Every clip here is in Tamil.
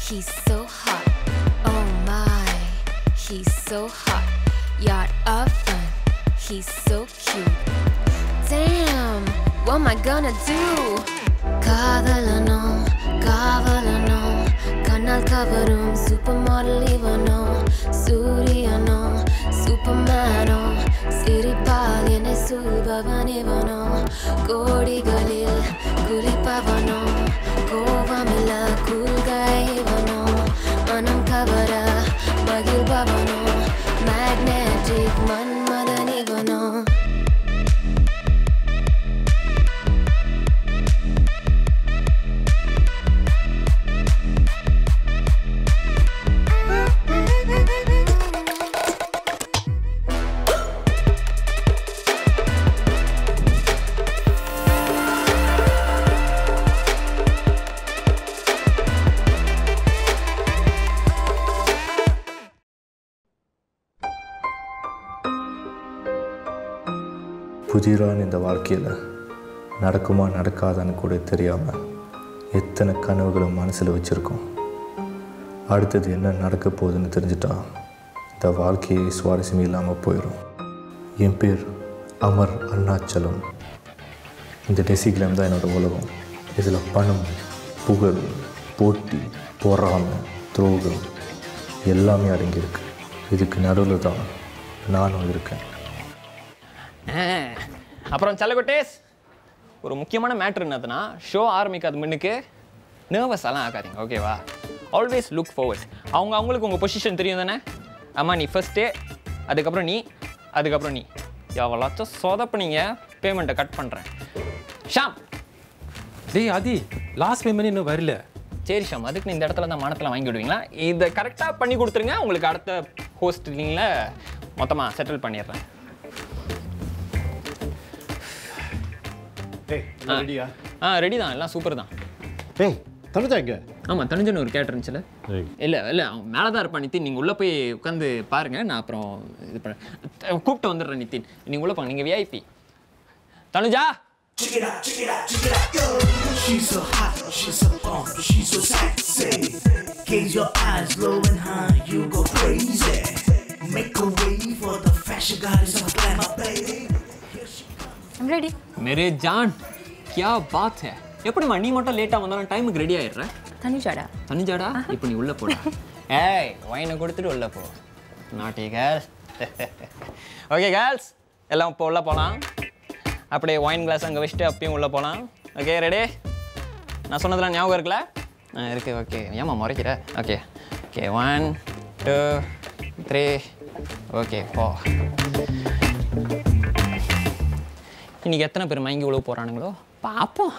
He's so hot. Oh my, he's so hot. Yacht of fun. He's so cute. Damn, what am I gonna do? காதலனோ காவலனோ கண்ணால் கவரும் சூப்பர் மாடல் இவனோ சூரியனோ சூப்பர்மேனோ சிரிப்பால் என்னை சூழ்பவன் இவனோ கோடிகளில் குளிப்பவனோ கோபமில்ல கூல்கை இவனோ மனம் கவர மகிழ்பவனோ மேக்னெட்டிக் மன்மதன் இவனோ புதிரான இந்த வாழ்க்கையில் நடக்குமா நடக்காதான்னு கூட தெரியாமல் எத்தனை கனவுகளும் மனசில் வச்சுருக்கோம் அடுத்தது என்ன நடக்க போகுதுன்னு தெரிஞ்சிட்டா இந்த வாழ்க்கையே சுவாரஸ்யம் இல்லாமல் போயிடும் என் பேர் அமர் அருணாச்சலம் இந்த டெசிகிராம் தான் என்னோடய உலகம் இதில் பணம் புகழ் போட்டி பொறாமை துரோகம் எல்லாமே அடங்கியிருக்கு இதுக்கு நடுவில் தான் நானும் இருக்கேன் ஆ, அப்புறம் செல்லகுட்டேஸ் ஒரு முக்கியமான மேட்ரு என்னதுன்னா ஷோ ஆரம்பிக்காத முன்னுக்கு நர்வஸ் எல்லாம் ஆகாதீங்க ஓகேவா ஆல்வேஸ் லுக் forward அவங்க அவங்களுக்கு உங்கள் பொசிஷன் தெரியும் தானே ஆமாம் நீ ஃபஸ்ட்டே அதுக்கப்புறம் நீ அதுக்கப்புறம் நீ எவ்வளோச்சும் சொதப்புனீங்க பேமெண்ட்டை கட் பண்ணுறேன் ஷாம் டேய் ஆதி லாஸ்ட் பேமெண்ட் இன்னும் வரல சரி ஷாம் அதுக்கு இந்த இடத்துல தான் மானத்தில் வாங்கி விடுவீங்களா இதை கரெக்டாக பண்ணி கொடுத்துருங்க உங்களுக்கு அடுத்த ஹோஸ்டிங்கில் மொத்தமாக செட்டில் பண்ணிடுறேன் ஏய் ரெடியா ஆ ரெடி தான் எல்லாம் சூப்பர் தான் ஏய் தனுஜா எங்க ஆமாம் தனுஜன் ஒரு கேட் இருந்துச்சுல இல்லை இல்லை அவன் மேலே தான் இருப்பான் நிதின் நீங்கள் உள்ளே போய் உட்காந்து பாருங்க நான் அப்புறம் இது பண்ண கூப்பிட்டு வந்துடுறேன் நிதின் நீங்கள் உள்ளே போங்க நீங்கள் VIP Tanuja She's so hot, she's so bomb, she's so sexy. Gaze your eyes low and high, you go crazy. Make a way for the fashion goddess of glamour, baby. I'm ready. மேரே ஜான் கியா பாத் ஹே எப்படிம்மா நீ மட்டும் லேட்டாக வந்தாலும் டைமுக்கு ரெடி ஆயிடுற தனுஜாடா தனுஜாடா இப்போ நீ உள்ளே போடா ஏய் ஒயினை கொடுத்துட்டு உள்ளே போ நாட்டி கேர்ள்ஸ் ஓகே கேர்ள்ஸ் எல்லாம் இப்போ உள்ளே போகலாம் அப்படியே ஒயின் கிளாஸ் அங்கே வச்சுட்டு அப்பயும் உள்ளே போகலாம் ஓகே ரெடி நான் சொன்னதெல்லாம் ஞாபகம் இருக்குல்ல ஆ இருக்கு ஓகே ஏமா முறைக்கிற okay okay one two three okay போ இன்னைக்கு எத்தனை பேர் மயங்கி உழவு போகிறானுங்களோ பார்ப்போம்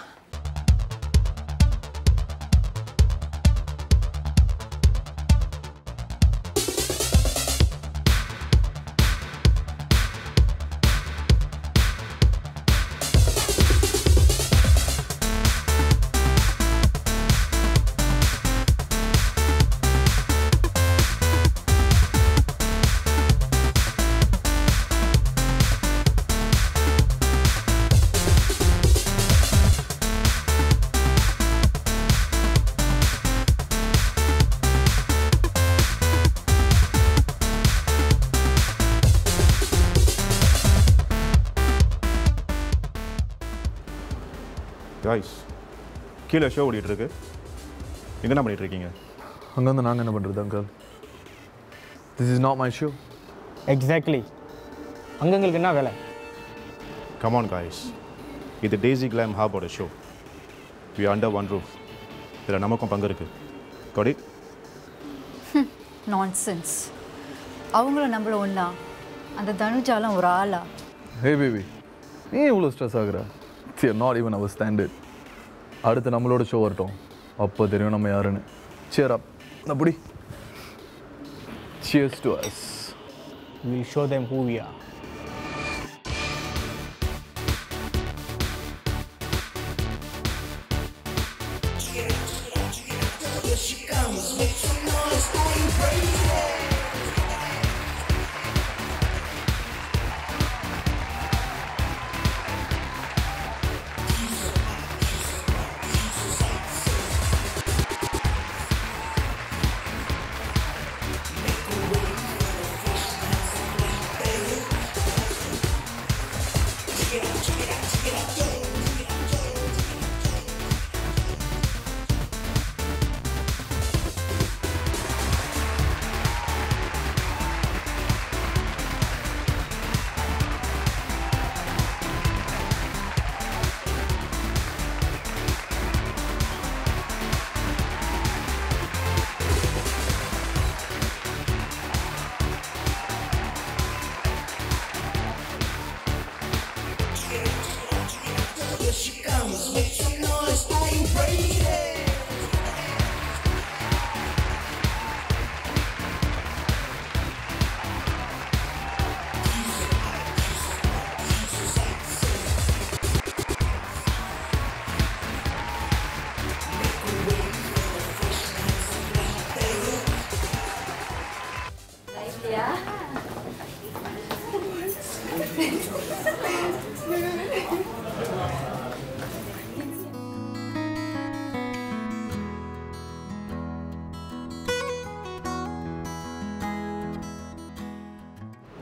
காய்ஸ் கீழே ஷோ ஓடிட்டு இருக்கு எங்க என்ன பண்ணிட்டு இருக்கீங்க அங்கே வந்து நாங்கள் என்ன பண்ணுறது uncle this is not my shoe exactly அங்கங்களுக்கு என்ன வேலை கமான் காய்ஸ் இது டேசி கிளாம் ஹாபோட show we under one roof இதில் நமக்கும் பங்கு இருக்கு கொடி நான்சென்ஸ் அவங்களும் நம்மள ஒன்றா அந்த தனுஜாலாம் ஒரு ஆளா ஹே பேபி நீ இவ்வளோ ஸ்ட்ரெஸ் ஆகுற நாட் ஈவன் அவர் ஸ்டாண்டர்ட் அடுத்து நம்மளோட ஷோ வரட்டும் அப்போ தெரியும் நம்ம யாருன்னு சேர் அப் அப்படி cheers to us will show them who we are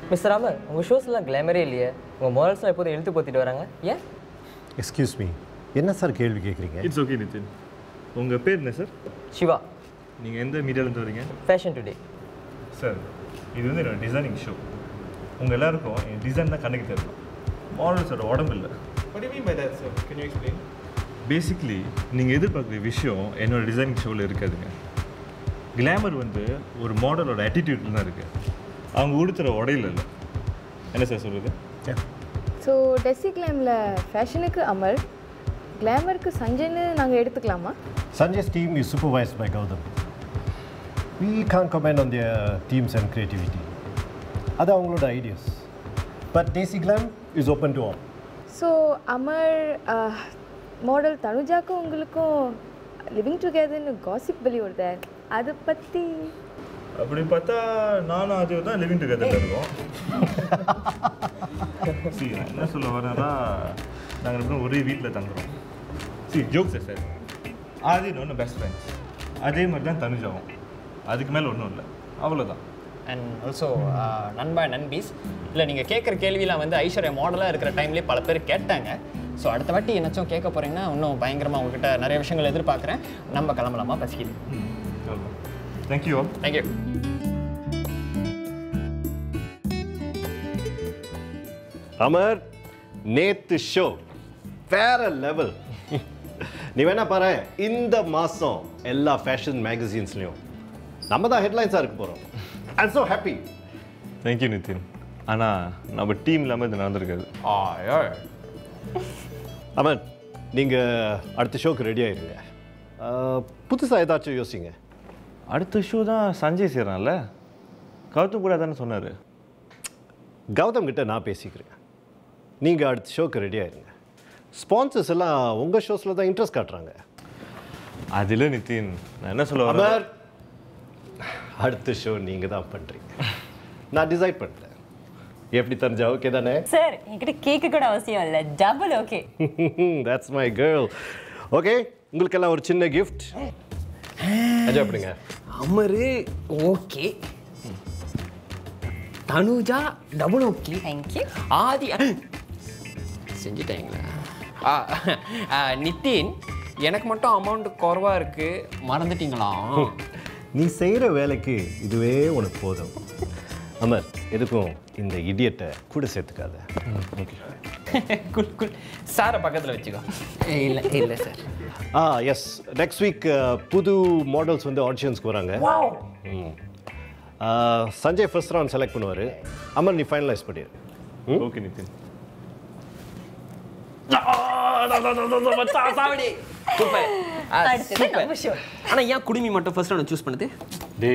mister Ramar உங்கள் ஷோஸ்லாம் கிளாமரே இல்லையே உங்கள் மாடல்ஸ்லாம் எப்போதும் இழுத்து போத்திட்டு வராங்க ஏன் எக்ஸ்கியூஸ் மீ என்ன சார் கேள்வி கேட்குறீங்க இட்ஸ் ஓகே நிதின் உங்கள் பேர் என்ன சார் சிவா நீங்கள் எந்த மீடியாலேருந்து வரீங்க ஃபேஷன் டுடே சார் இது வந்து என்னோட டிசைனிங் ஷோ உங்கள் எல்லாருக்கும் என் டிசைன் தான் கண்ணுக்கு தெரியும் மாடல்ஸோட உடம்பு இல்லை What do you mean by that, sir? Can you explain? Basically நீங்கள் எதிர்பார்க்குற விஷயம் என்னோட டிசைனிங் ஷோவில் இருக்காதுங்க கிளாமர் வந்து ஒரு மாடலோட ஆட்டிடியூட்ல தான் இருக்குது அவங்க உடுத்துற உடையில இல்லை என்ன சார் சொல்கிறது ஸோ டெசி கிளாமில் ஃபேஷனுக்கு அமர் கிளாமருக்கு சஞ்சய்னு நாங்கள் எடுத்துக்கலாமா Sanjay's team is supervised by Gautam. We can't comment on their teams and creativity. அது அவங்களோட ideas but Desi Glam is open to all so Amar model தனுஜாக்கும் உங்களுக்கும் லிவிங் டுகெதர்னு காசிப் பலி வருதே அதை பற்றி அப்படி பார்த்தா நானும் அது தான் லிவிங் டுகெதரில் இருக்கோம் சி என்ன சொல்ல வரேன்னா நாங்கள் ரெண்டு பேரும் ஒரே வீட்டில் தங்குறோம் சி ஜோக்ஸ் சார் ஆதி ஒன்று பெஸ்ட் ஃப்ரெண்ட்ஸ் அதே மாதிரி தான் தனுஜாவும் அதுக்கு மேலே ஒன்றும் இல்லை அவ்வளோதான் அண்ட் ஆல்சோ நண்பா நண்பீஸ் இல்லை நீங்கள் கேட்குற கேள்விலாம் வந்து ஐஸ்வர்யா மாடலாக இருக்கிற டைம்லேயே பல பேர் கேட்டாங்க ஸோ அடுத்த வாட்டி என்னச்சும் கேட்க போகிறீங்கன்னா இன்னும் பயங்கரமாக உங்ககிட்ட நிறைய விஷயங்கள் எதிர்பார்க்குறேன் நம்ம கிளம்பலாமா பசிக்குது தேங்க்யூ ஆல் தேங்க்யூ அமர் நேத்து ஷோ வேற லெவல் நீ வேணா பாரு இந்த மாசம் எல்லா ஃபேஷன் மேகசின்ஸ்லையும் நம்ம தான் ஹெட்லைன்ஸாக இருக்க போகிறோம் I'm so happy thank you Nitin ஆனால் நம்ம டீம் இல்லாமல் இது நடந்திருக்காது அமன் நீங்கள் அடுத்த ஷோக்கு ரெடி ஆயிருங்க புதுசாக ஏதாச்சும் யோசிங்க அடுத்த ஷோ தான் சஞ்சய் செய்கிறான்ல கௌதம் கூட தானே சொன்னார் கௌதம் கிட்ட நான் பேசிக்கிறேன் நீங்கள் அடுத்த ஷோக்கு ரெடி ஆயிருங்க ஸ்பான்சர்ஸ் எல்லாம் உங்கள் ஷோஸில் தான் இன்ட்ரெஸ்ட் காட்டுறாங்க அதில் நிதின் நான் என்ன சொல்ல வரேன் அமர் அடுத்த ஷோ நீங்கள் தான் பண்ணுறீங்க நான் டிசைட் பண்ணிட்டேன் எப்படி தெரிஞ்சா ஓகே தானே சார் என்கிட்ட கேட்க கூட அவசியம் இல்லை double okay that's my girl okay உங்களுக்கெல்லாம் ஒரு சின்ன கிஃப்ட் என்ஜாய் பண்ணுங்க Amar okay Tanuja double okay thank you Adhi செஞ்சுட்டாங்களா ஆ ஆ, நிதின் எனக்கு மட்டும் அமௌண்ட் குறவாக இருக்குது மறந்துட்டீங்களா நீ செய்கிற வேலைக்கு இதுவே உனக்கு போதும் அமர் எதுக்கும் இந்த இடியட்டை கூட சேர்த்துக்காத குல் குல் சாரை பக்கத்தில் வச்சுக்கோ இல்லை இல்லை சார் ஆ எஸ் நெக்ஸ்ட் வீக் புது மாடல்ஸ் வந்து ஆடிஷன்ஸ்க்கு வராங்க ம். ஆ, சஞ்சய் ஃபர்ஸ்ட் ரவுண்ட் செலக்ட் பண்ணுவார் அமர் நீ ஃபைனலைஸ் பண்ணிடு ஓகே நிதின் சூப்பர் அடுத்தது நம்ம show. ஆனால் ஏன் குடுமி மட்டும் ஃபர்ஸ்ட் ரவுண்ட் சூஸ் பண்ணுது டே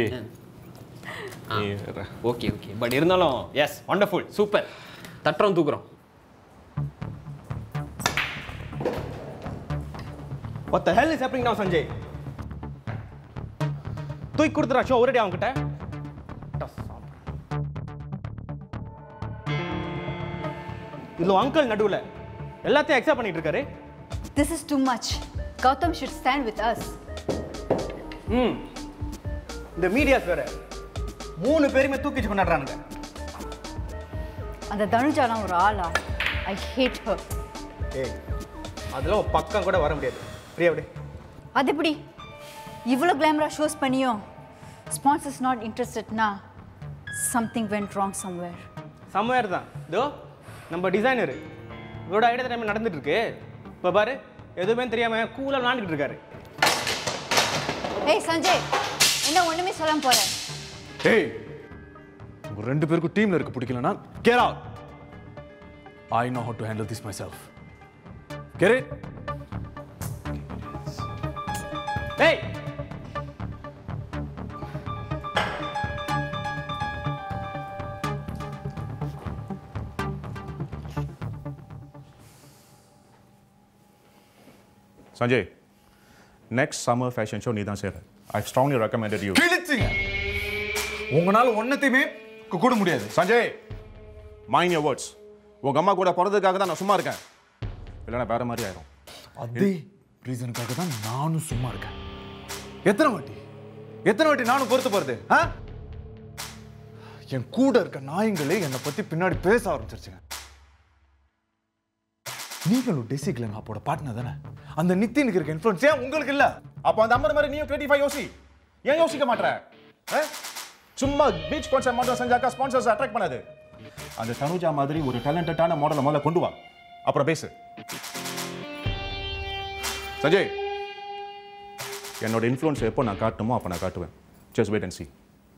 ஓகே ஓகே பட் இருந்தாலும் எஸ் வண்டர்ஃபுல் சூப்பர் தட்டுறோம் தூக்குறோம் What the hell is happening now, Sanjay? தூக்கி கொடுத்துறா ஷோ ஒரேடி அவன்கிட்ட இதுல அங்கிள் நடுவுல எல்லாத்தையும் அக்செப்ட் பண்ணிட்டு இருக்காரு this is too much Gautam should stand with us ம் இந்த மீடியாஸ் வேற மூணு பேருமே தூக்கிச்சு கொண்டாடுறானுங்க அந்த தனுஜாலாம் ஒரு ஆளா ஐ ஹேட் ஹர் ஏய் அதெல்லாம் ஒரு பக்கம் கூட வர முடியாது பிரியா விடு அது எப்படி இவ்வளோ கிளாமரா ஷோஸ் பண்ணியும் ஸ்பான்சர்ஸ் நாட் இன்ட்ரெஸ்டட்னா something went wrong somewhere somewhere தான் இதோ நம்ம டிசைனர் இவரோட ஐடியா டைம் நடந்துட்டு இருக்கு இப்போ பாரு எதுவுமே தெரியாம கூலாக விளாண்டுட்டு இருக்காரு ஏய் சஞ்சய் என்ன ஒண்ணுமே சொல்லாம போற ஏய் உங்க ரெண்டு பேருக்கும் டீம்ல இருக்க பிடிக்கலனா get out I know how to handle this myself get it ஏய் Sanjay next summer fashion show நீ தான் சேர ஐ ஸ்ட்ராங்லி ரெக்கமெண்டட் யூ கிழிச்சிங்க உங்களால ஒன்னத்தையுமே கூட முடியாது சஞ்சய் மைண்ட் யோர் வேர்ட்ஸ் உங்க அம்மா கூட பிறந்ததுக்காக தான் நான் சும்மா இருக்கேன் இல்லைன்னா வேற மாதிரி ஆயிரும் அதே ரீசனுக்காக தான் நானும் சும்மா இருக்கேன் எத்தனை வாட்டி எத்தனை வாட்டி நானும் பொறுத்து போறது ஆ என் கூட இருக்க நாய்ங்களே என்னை பத்தி பின்னாடி பேச ஆரம்பிச்சிருச்சுங்க நீங்களும் டெசி கிளன் அப்போட பார்ட்னர் தானே அந்த நித்தினுக்கு இருக்க இன்ஃப்ளூயன்ஸ் ஏன் உங்களுக்கு இல்ல அப்போ அந்த அம்மர் மாதிரி நீயும் கிரியேட்டிவா யோசி ஏன் யோசிக்க மாட்ற ஆ? சும்மா பீச் கான்செப்ட் மட்டும் செஞ்சாக்கா ஸ்பான்சர்ஸ் அட்ராக்ட் பண்ணாது அந்த தனுஜா மாதிரி ஒரு டேலண்டடான மாடலை முதல்ல கொண்டு வா அப்புறம் பேசு சஞ்சய் என்னோட இன்ஃப்ளூயன்ஸ் எப்போ நான் காட்டணுமோ அப்போ நான் காட்டுவேன் ஜஸ்ட் வெயிட் அண்ட் see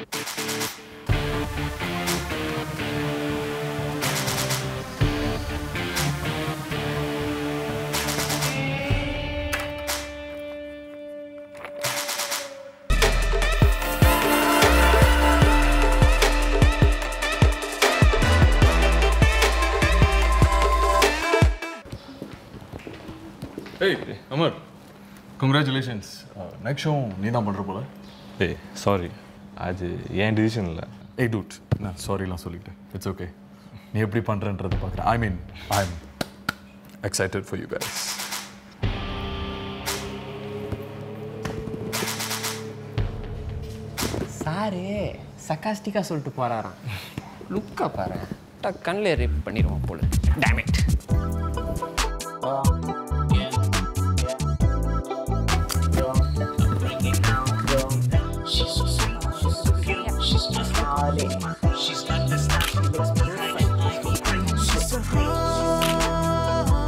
ஏய் அமர் கங்க்ராச்சுலேஷன்ஸ் நெக்ஸ்ட் ஷோ நீ தான் பண்ணுற போல ஏய் சாரி அது என் டிசிஷன் இல்லை ஏய் டூட் நான் சாரிலாம் சொல்லிட்டேன் இட்ஸ் ஓகே நீ எப்படி பண்ணுறன்றதை பார்க்குறேன் I mean I am excited for you guys sir சக்காஸ்டிக்கா சொல்லிட்டு போறாராம் லுக்கா பாரு கண்ணில் ரேப் பண்ணிடுவான் போல dammit She's so sweet, she's so cute, she's just darling. She's got the style, she looks perfect like a queen. She's so hot,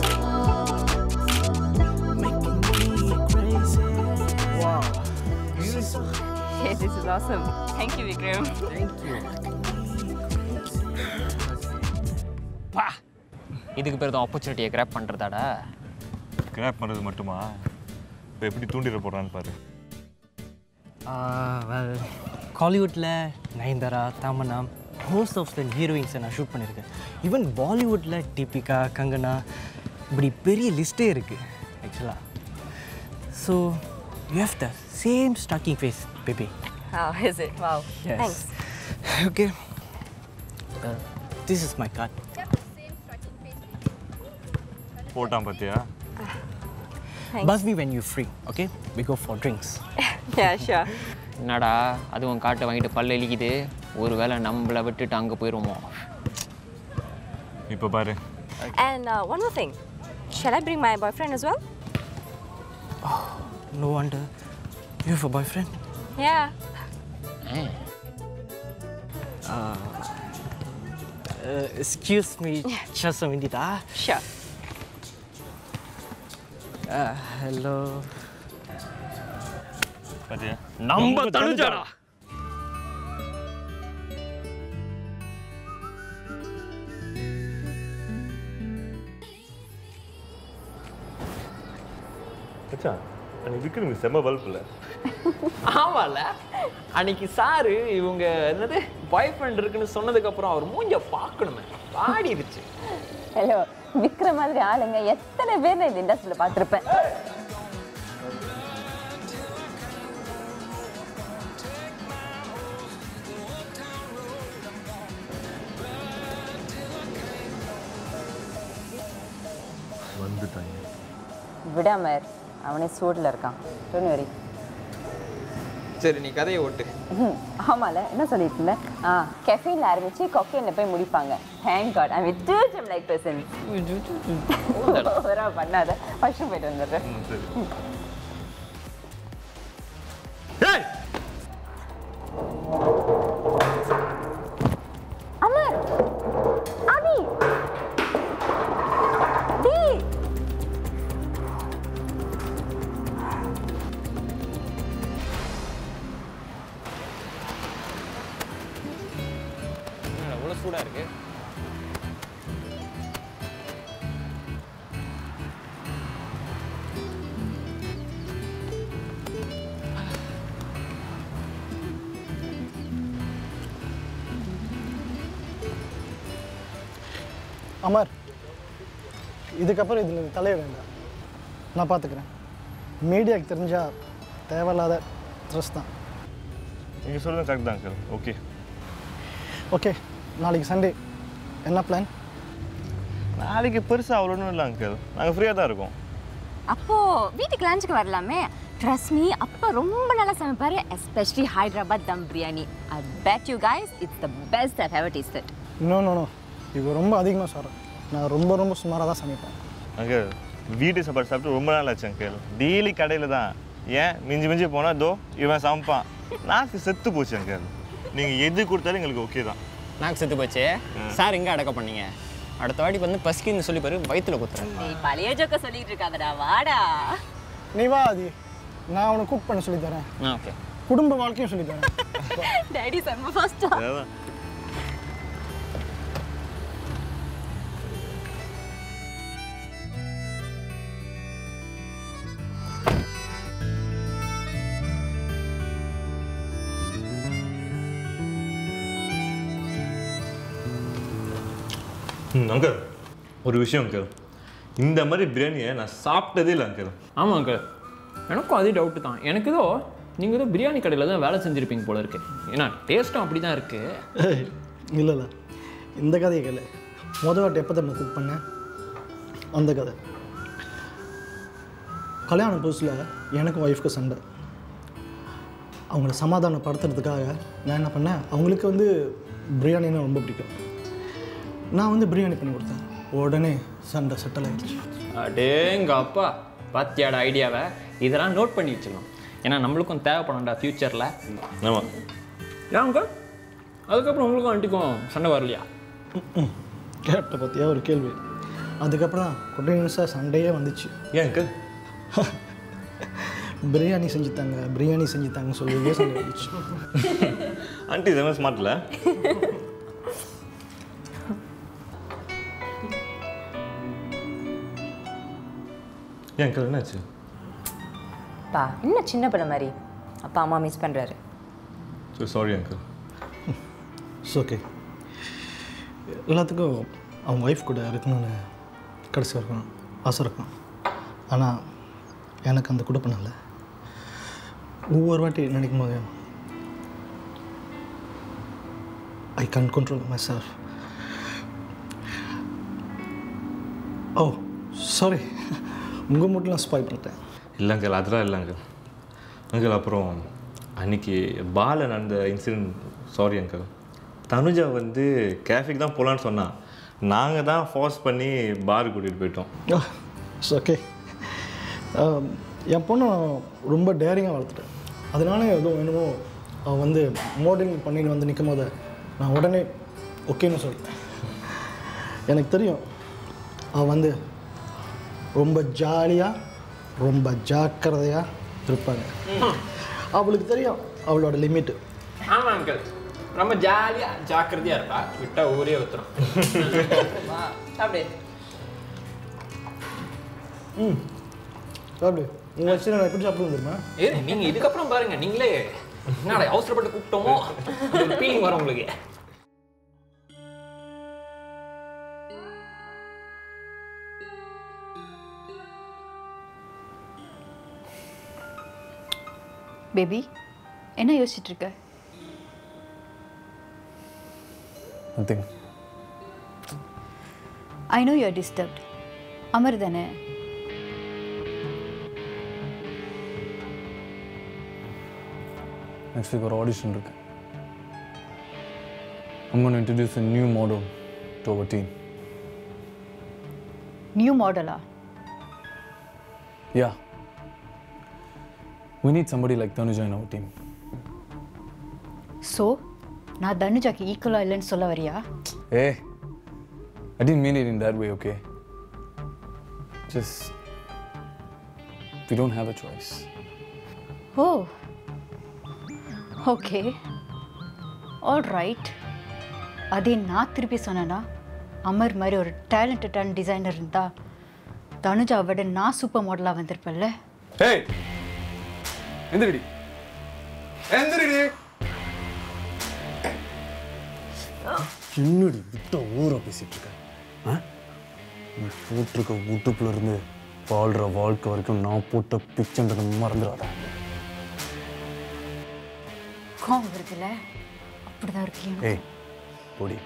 making me crazy. Wow, she's so Hey, this is awesome. Thank you, Vikram. Thank you. பா இதுக்கு பேர் தான் ஆப்பர்ச்சுனிட்டியை கிராப் பண்ணுறதாடா கிராப் பண்ணுறது மட்டுமா இப்போ எப்படி தூண்டிட போடுறான்னு பாரு வெல் காலிவுட்டில் Nayanthara Tamannaah most of the ஹீரோயின்ஸை நான் ஷூட் பண்ணியிருக்கேன் ஈவன் பாலிவுட்டில் டிபிகா கங்கனா இப்படி பெரிய லிஸ்ட்டே இருக்குது ஆக்சுவலாக so you have the same stalking face baby How is it? Wow. Yes. Thanks. Okay this is my card போட்டான் பார்த்தியா Buzz me when you're free, okay? We go for drinks. Yeah, sure. என்னடா அதுவும் காட்டை வாங்கிட்டு பல்ல இழிக்குது ஒருவேளை நம்மளை விட்டுட்டு அங்கே போயிடுவோமோ இப்போ பாரு And uh, one more thing. Shall I bring my boyfriend as well? No wonder. You have a boyfriend? Yeah. Uh, uh, excuse me, just a minute. Ah. Sure. Uh, hello. பார்த்தியா நம்ம தனுஜாடா மச்சான் அன்னைக்கு விக்ரம் செம்ம பல்ப் இல்லை ஆமால அன்னைக்கு சாரு இவங்க என்னது பாய் ஃப்ரெண்ட் இருக்குன்னு சொன்னதுக்கப்புறம் அவர் மூஞ்ச பார்க்கணுமே பாடிடுச்சு ஹலோ விக்ரம் மாதிரி ஆளுங்க எத்தனை பேர் நான் இந்த இண்டஸ்ட்ரியில் பார்த்துருப்பேன் வந்துட்டாங்க விடாமர் அவனே சூடில் இருக்கான் டோன் வெரி சரி நீ கதையை ஓட்டு ஆமால என்ன சொல்லிட்டு இருந்தேன் ஆ கெஃபீனில் ஆரம்பிச்சு கொக்கைனில் போய் முடிப்பாங்க thank God I with to gym like person ஓவரா பண்ணாத ஃபர்ஸ்ட் போயிட்டு வந்துடுறேன் அமர் ஆதி டி எவ்வளோ சூடாக இருக்கு அமர் இதுக்கப்புறம் இதில் நீ தலைய வேண்டாம் நான் பார்த்துக்கிறேன் மீடியாவுக்கு தெரிஞ்சால் தேவையில்லாத ட்ரெஸ் தான் நீங்கள் சொல்கிறது கரெக்ட் தான் அங்கிள் ஓகே ஓகே நாளைக்கு சண்டே என்ன பிளான் நாளைக்கு பெருசாக அவ்வளோன்னு இல்லை அங்கிள் நாங்கள் ஃப்ரீயாக தான் இருக்கோம் அப்போ வீட்டுக்கு லஞ்சுக்கு வரலாமே ட்ரஸ்ட் மீ அப்பா ரொம்ப நல்லா சமைப்பாரு especially Hyderabad dum biryani I bet you guys it's the best I have tasted no no no இவ ரொம்ப அதிகமாக சொல்கிறேன் நான் ரொம்ப ரொம்ப சுமாராக தான் சமைப்பேன் அங்கிள் வீட்டு சாப்பாடு சாப்பிட்டு ரொம்ப நாள் ஆச்சு அங்கிள் டெய்லி கடையில் தான் ஏன் மிஞ்சி மிஞ்சி போனால் தோ இவன் சமைப்பான் நாக்கு செத்து போச்சு அங்கிள் நீங்கள் எது கொடுத்தாலும் எங்களுக்கு ஓகே தான் நாக்கு செத்து போச்சு சார் எங்கே அடக்க பண்ணீங்க அடுத்த வாட்டி வந்து பசிக்குன்னு சொல்லி பாரு வயிற்றுல குத்துறேன் நீ பழைய ஜோக்க சொல்லிட்டு இருக்காதடா வாடா நீ வா ஆதி நான் உனக்கு குக் பண்ண சொல்லி தரேன் ஆ ஓகே குடும்ப வாழ்க்கையும் சொல்லி தரேன் டேடி செம்ம ஃபர்ஸ்டா ம் அங்கிள் ஒரு விஷயம் அங்கிள் இந்த மாதிரி பிரியாணியை நான் சாப்பிட்டதே இல்லை அங்கிள் ஆமாம் அங்கிள் எனக்கும் அதே டவுட்டு தான் எனக்கு ஏதோ நீங்கள் ஏதோ பிரியாணி கடையில் தான் வேலை செஞ்சுருப்பீங்க போல இருக்கு ஏன்னா டேஸ்ட்டும் அப்படி தான் இருக்குது இல்லை இல்லை இந்த கதையை கேளு மொதல் வாட்டி எப்போ தான் குக் பண்ணேன் அந்த கதை கல்யாணம் புதுசில் எனக்கும் ஒய்ஃப்க்கு சண்டை அவங்கள சமாதானப்படுத்துறதுக்காக நான் என்ன பண்ணேன் அவங்களுக்கு வந்து பிரியாணின்னா ரொம்ப பிடிக்கும் நான் வந்து பிரியாணி பண்ணி கொடுத்தேன் உடனே சண்டை செட்டில் ஆயிடுச்சு அடேங்க அப்பா பாத்தியாட ஐடியாவை இதெல்லாம் நோட் பண்ணி வச்சுக்கணும் ஏன்னா நம்மளுக்கும் தேவைப்படும்டா ஃப்யூச்சரில் ஆமாம் ஏன் அங்கிள் அதுக்கப்புறம் உங்களுக்கும் ஆண்டிக்கும் சண்டை வரலையா கேட்ட பார்த்தியா ஒரு கேள்வி அதுக்கப்புறம் தான் கண்டினியூஸாக சண்டையே வந்துச்சு ஏன் அங்கிள் பிரியாணி செஞ்சு தாங்க பிரியாணி செஞ்சு தாங்க சொல்லி சண்டை வந்துச்சு ஆண்டி செம ஸ்மார்ட்ல ஏன் அங்கிள் என்னாச்சு பா இன்னும் சின்ன பிள்ளை மாதிரி அப்பா அம்மா மிஸ் பண்ணுறாரு so sorry uncle it's okay எல்லாத்துக்கும் அவங்க ஒய்ஃப் கூட இருக்கணும்னு கடைசி வரைக்கும் ஆசை இருக்கும் ஆனால் எனக்கு அந்த குடுப்பம் இல்லை ஒவ்வொரு வாட்டி நினைக்கும் போது I can control myself oh sorry உங்கள் மட்டும் ஸ்பாய் பண்ணிட்டேன் இல்லை அங்கிள் அதெல்லாம் இல்லை அங்கிள் அங்கிள் அப்புறம் அன்னைக்கு பால நடந்த இன்சிடென்ட் சாரி அங்கிள் தனுஜா வந்து கேஃபிக் தான் போகலான்னு சொன்னா நாங்கள் தான் ஃபோர்ஸ் பண்ணி பார் கூட்டிகிட்டு போயிட்டோம் இட்ஸ் ஓகே என் பொண்ணை நான் ரொம்ப டேரிங்காக வளர்த்துட்டேன் அதனால எதுவும் என்னமோ அவள் வந்து மாடலிங் பண்ணின்னு வந்து நிற்கும் போது நான் உடனே ஓகேன்னு சொல்லிட்டேன் எனக்கு தெரியும் அவள் வந்து ரொம்ப ஜாலியாக ரொம்ப ஜாக்கிரதையாக இருப்பாங்க அவளுக்கு தெரியும் அவளோட லிமிட்டு ஆமாம் அங்கிள் ரொம்ப ஜாலியாக ஜாக்கிரதையாக இருப்பா விட்டா ஊரே ஊத்துறோம் அப்படியே ம் சாப்பிடு உங்கள் வச்சு நான் எப்படி சாப்பிடுவோம் தெரியுமா ஏ நீங்கள் இதுக்கப்புறம் பாருங்க நீங்களே என்னடா அவசரப்பட்டு கூப்பிட்டோமோ ஃபீலிங் வரும் உங்களுக்கு பேபி என்ன யோசிச்சுட்டு இருக்க nothing I know you are disturbed Amar தானே நெக்ஸ்ட் வீக் ஒரு ஆடிஷன் இருக்கு I'm going to introduce a new model to our team. New மாடலா Yeah. We need somebody like Tanuja in our team. So நான் தனுஜாக்கு ஈக்குவலாக இல்லைன்னு சொல்ல வரியா Hey, I didn't mean it in that way, okay? Just, we don't have a choice. Oh okay all right அதே நான் திருப்பி சொன்னேன்னா அமர் மாதிரி ஒரு டேலண்டடான டிசைனர் இருந்தா தனுஜா விட நான் சூப்பர் மாடலாக வந்திருப்பேன்ல Hey! எந்திரிடி எந்திரிடி என்னடி விட்ட ஊரை பேசிட்டு இருக்க ஆ? நீ போட்டிருக்க வீட்டுக்குள்ள இருந்து வாழ்ற வாழ்க்கை வரைக்கும் நான் போட்ட பிச்சைன்றதை மறந்துடாத கோவம் வருதுல்ல அப்படிதான் இருக்கீங்க ஏய் பொடி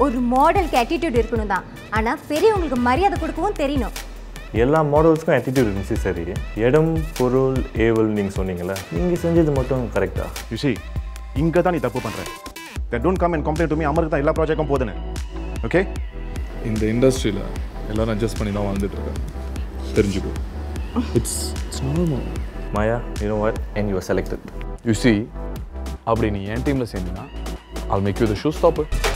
ஒரு மாடலுக்கு attitude இருக்கணும் தான் ஆனால் பெரியவங்களுக்கு மரியாதை கொடுக்கவும் தெரியணும் எல்லா மாடல்ஸ்க்கும் attitude இருந்துச்சு சரி இடம் பொருள் ஏவல் நீங்கள் சொன்னீங்கல்ல நீங்கள் செஞ்சது மட்டும் கரெக்டா யூ see இங்கே தான் நீ தப்பு பண்ணுற that don't come and complaint to me அமருக்கு தான் எல்லா ப்ராஜெக்டும் போதுன்னு ஓகே இந்த இண்டஸ்ட்ரியில் எல்லாரும் அட்ஜஸ்ட் பண்ணி தான் வாழ்ந்துட்டு இருக்காங்க தெரிஞ்சுக்கோ it's it's normal Maya you know what and you selected you see அப்படி நீ என் டீமில் சேர்ந்தீங்கன்னா I'll make you the show stopper